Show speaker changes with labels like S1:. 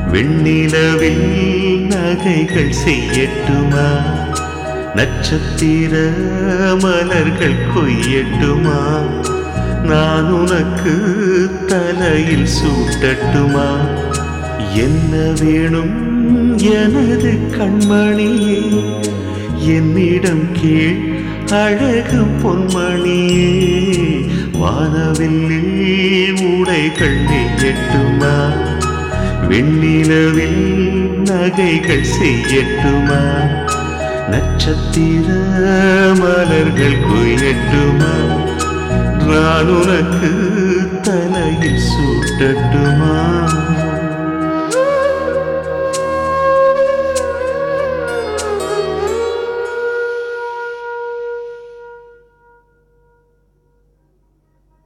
S1: வெண்ணிலவில் நகைகள் செய்யட்டுமா நட்சத்திர மலர்கள் கொய்யட்டுமா நான் உனக்கு தலையில் சூட்டட்டுமா என்ன வேணும் எனது கண்மணியே என்னிடம் கீழ் அழகு பொன்மணியே வானவில்லில் உடைகள் நெய்யட்டுமா வெண்ணிலவில் நகைகள் செய்யட்டுமா நட்சத்திர மலர்கள் கொய்யட்டுமா நான் உனக்கு தலையில் சூட்டட்டுமா